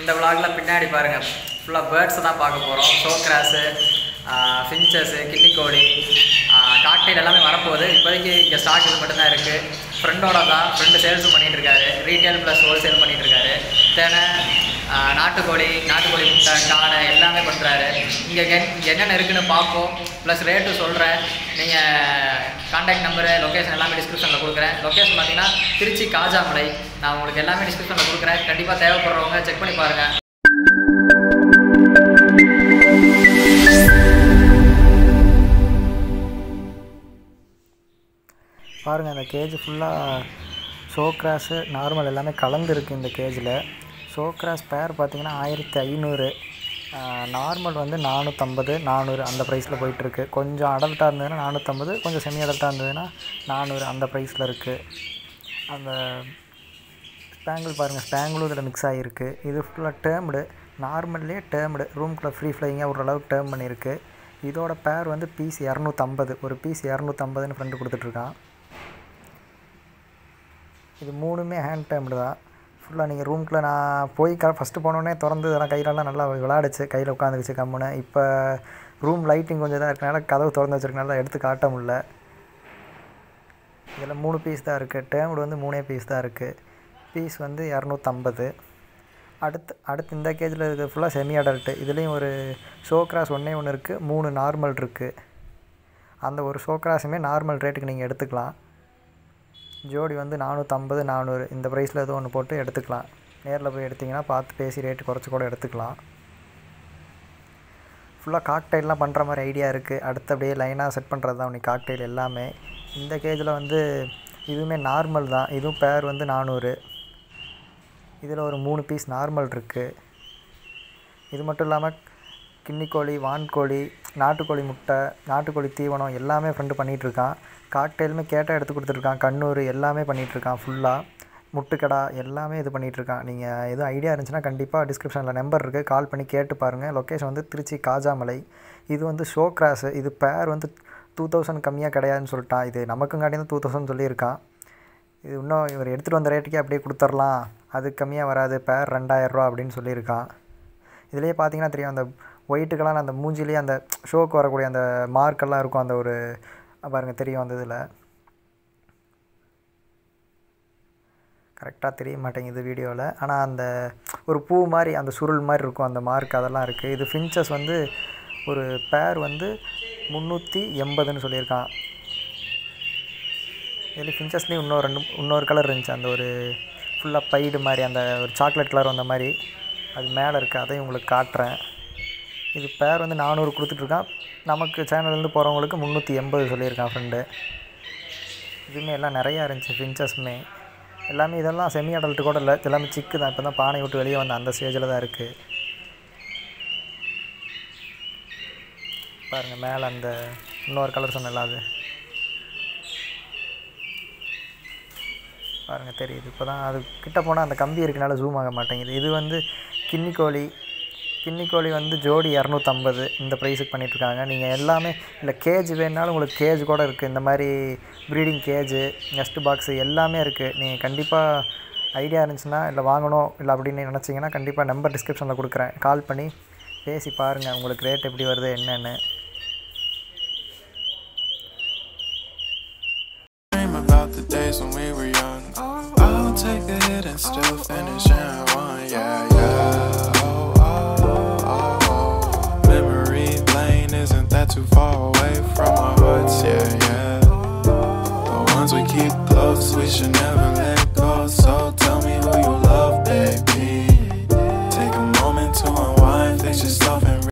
இந்த விலாகில் பின்னாடி பாருங்கள் ஃபுல்லாக பேர்ட்ஸ் தான் பார்க்க போகிறோம் ஷோக்ராஸு ஃபின்ச்சஸு கிண்ணிக்கோழி காக்டெயில் எல்லாமே வரப்போகுது இப்போதைக்கு இங்கே ஸ்டாக் இது மட்டும்தான் இருக்குது ஃப்ரெண்டோட தான் ஃப்ரெண்டு சேல்ஸும் பண்ணிகிட்டு இருக்காரு ரீட்டைல் ப்ளஸ் ஹோல்சேல் பண்ணிகிட்டு இருக்காரு தேனை ஆஹ் நாட்டுக்கோழி நாட்டுக்கோழி முட்டை காடை எல்லாமே பண்ணுறாரு இங்கே இங்கே என்னென்ன இருக்குன்னு பார்ப்போம் ப்ளஸ் ரேட்டு சொல்கிறேன் நீங்கள் காண்டாக்ட் நம்பரு லொக்கேஷன் எல்லாமே டிஸ்கிரிப்ஷனில் கொடுக்குறேன் லொக்கேஷன் பார்த்தீங்கன்னா திருச்சி காஜாமலை நான் உங்களுக்கு எல்லாமே டிஸ்கிரிப்ஷனில் கொடுக்குறேன் கண்டிப்பாக தேவைப்படுறவங்க செக் பண்ணி பாருங்கள் பாருங்கள் அந்த கேஜ் ஃபுல்லாக ஷோ கிராஸு நார்மல் எல்லாமே கலந்துருக்கு இந்த கேஜில் ஷோ கிராஸ் பேர் பார்த்தீங்கன்னா ஆயிரத்தி ஐநூறு நார்மல் வந்து நானூற்றம்பது நானூறு அந்த ப்ரைஸில் போயிட்டுருக்கு கொஞ்சம் அடல்ட்டாக இருந்ததுன்னா நானூற்றம்பது கொஞ்சம் செமி அடல்ட்டாக இருந்ததுன்னா நானூறு அந்த ப்ரைஸில் இருக்குது அந்த ஸ்பேங்கிள் பாருங்கள் ஸ்பேங்கிளும் இதில் மிக்ஸ் ஆகிருக்கு இது ஃபுல்லாக டேர்ம்டு நார்மல்லே டேர்ம்டு ரூம்குள்ளே ஃப்ரீ ஃப்ளையிங்காக ஓரளவுக்கு டேர்ம் பண்ணியிருக்கு இதோட பேர் வந்து பீஸ் இரநூத்தம்பது ஒரு பீஸ் இரநூத்தம்பதுன்னு ஃப்ரெண்டு கொடுத்துட்ருக்கான் இது மூணுமே ஹேண்ட் டேர்ம்டு தான் ஃபுல்லாக நீங்கள் ரூம்குள்ளே நான் போய் க ஃபஸ்ட்டு போனோடனே திறந்து இதெல்லாம் கையிலலாம் நல்லா விளாடுச்சு கையில் உட்காந்துக்குச்சு கம்முன்னு இப்போ ரூம் லைட்டிங் கொஞ்சம் இதாக இருக்கனால கதவு திறந்து வச்சிருக்கனால எடுத்து காட்ட முடில இதில் மூணு பீஸ் தான் இருக்குது டேர்ம்டு வந்து மூணே பீஸ் தான் இருக்குது பீஸ் வந்து இரநூத்தம்பது அடுத்து அடுத்து இந்த கேஜில் இது ஃபுல்லாக செமி அடல்ட்டு இதுலேயும் ஒரு ஷோ கிராஸ் ஒன்றே ஒன்று இருக்குது மூணு நார்மல் இருக்குது அந்த ஒரு ஷோ கிராஸுமே நார்மல் ரேட்டுக்கு நீங்கள் எடுத்துக்கலாம் ஜோடி வந்து நானூற்றம்பது நானூறு இந்த ப்ரைஸில் ஏதோ ஒன்று போட்டு எடுத்துக்கலாம் நேரில் போய் எடுத்திங்கன்னா பார்த்து பேசி ரேட்டு குறைச்சி கூட எடுத்துக்கலாம் ஃபுல்லாக காக்டைல்லாம் பண்ணுற மாதிரி ஐடியா இருக்குது அடுத்து அப்படியே லைனாக செட் பண்ணுறது தான் உனக்கு காக்டைல் எல்லாமே இந்த கேஜில் வந்து இதுவுமே நார்மல் தான் இதுவும் பேர் வந்து நானூறு இதில் ஒரு மூணு பீஸ் நார்மல் இருக்குது இது மட்டும் இல்லாமல் கிண்ணிக்கோழி வான்கோழி நாட்டுக்கோழி முட்டை நாட்டுக்கோழி தீவனம் எல்லாமே ஃப்ரெண்டு பண்ணிகிட்ருக்கான் காக்டெயிலுமே கேட்டால் எடுத்து கொடுத்துட்ருக்கான் கண்ணூர் எல்லாமே பண்ணிகிட்ருக்கான் ஃபுல்லாக முட்டுக்கடா எல்லாமே இது பண்ணிகிட்ருக்கான் நீங்கள் எதுவும் ஐடியா இருந்துச்சுன்னா கண்டிப்பாக டிஸ்கிரிப்ஷனில் நம்பர் இருக்குது கால் பண்ணி கேட்டு பாருங்கள் லொக்கேஷன் வந்து திருச்சி காஜாமலை இது வந்து ஷோ கிராஸு இது பேர் வந்து டூ தௌசண்ட் கம்மியாக கிடையாதுன்னு சொல்லிட்டான் இது நமக்குங்காட்டி தான் டூ தௌசண்ட் சொல்லியிருக்கான் இது இன்னும் இவர் எடுத்துகிட்டு வந்த ரேட்டுக்கே அப்படியே கொடுத்துர்லாம் அது கம்மியாக வராது பேர் ரெண்டாயிரரூவா அப்படின்னு சொல்லியிருக்கான் இதுலேயே பார்த்தீங்கன்னா தெரியும் அந்த ஒயிட்டுக்கெல்லாம் அந்த மூஞ்சிலேயே அந்த ஷோக்கு வரக்கூடிய அந்த மார்க்கெல்லாம் இருக்கும் அந்த ஒரு பாருங்கள் தெரியும் அந்த இதில் கரெக்டாக தெரிய மாட்டேங்குது வீடியோவில் ஆனால் அந்த ஒரு பூ மாதிரி அந்த சுருள் மாதிரி இருக்கும் அந்த மார்க் அதெல்லாம் இருக்குது இது ஃபின்ச்சஸ் வந்து ஒரு பேர் வந்து முந்நூற்றி எண்பதுன்னு சொல்லியிருக்கான் இதில் ஃபின்ச்சஸ்லேயும் இன்னொரு ரெண்டு இன்னொரு கலர் இருந்துச்சு அந்த ஒரு ஃபுல்லாக பைடு மாதிரி அந்த ஒரு சாக்லேட் கலர் வந்த மாதிரி அது மேலே இருக்குது அதையும் உங்களுக்கு காட்டுறேன் இது பேர் வந்து நானூறு கொடுத்துட்ருக்கான் நமக்கு சேனல்லேருந்து போகிறவங்களுக்கு முந்நூற்றி எண்பது சொல்லியிருக்கான் ஃப்ரெண்டு இதுவுமே எல்லாம் நிறையா இருந்துச்சு ஃபின்ச்சஸ்மே எல்லாமே இதெல்லாம் செமி அடல்ட்டு கூட இல்லை எல்லாமே சிக்கு தான் இப்போ தான் பானை விட்டு வெளியே வந்த அந்த ஸ்டேஜில் தான் இருக்குது பாருங்கள் மேலே அந்த இன்னொரு கலர் சொன்னல அது பாருங்கள் தெரியுது இப்போ தான் அது கிட்ட போனால் அந்த கம்பி இருக்கனால ஜூம் ஆக மாட்டேங்குது இது வந்து கின்னிக்கோழி கின்னிக்கோழி வந்து ஜோடி இரநூத்தம்பது இந்த ப்ரைஸுக்கு பண்ணிகிட்ருக்காங்க நீங்கள் எல்லாமே இல்லை கேஜ் வேணுனாலும் உங்களுக்கு கேஜ் கூட இருக்குது இந்த மாதிரி ப்ரீடிங் கேஜு நெஸ்ட் பாக்ஸு எல்லாமே இருக்குது நீங்கள் கண்டிப்பாக ஐடியா இருந்துச்சுன்னா இல்லை வாங்கணும் இல்லை அப்படின்னு நினச்சிங்கன்னா கண்டிப்பாக நம்பர் டிஸ்கிரிப்ஷனில் கொடுக்குறேன் கால் பண்ணி பேசி பாருங்கள் உங்களுக்கு ரேட் எப்படி வருது என்னென்னு Dream about the days when we were young. I'll take the hit and still finish and one. Yeah, yeah. Oh, oh, oh, oh. Memory lane isn't that too far away from our hearts? Yeah, yeah. The ones we keep close, we should never let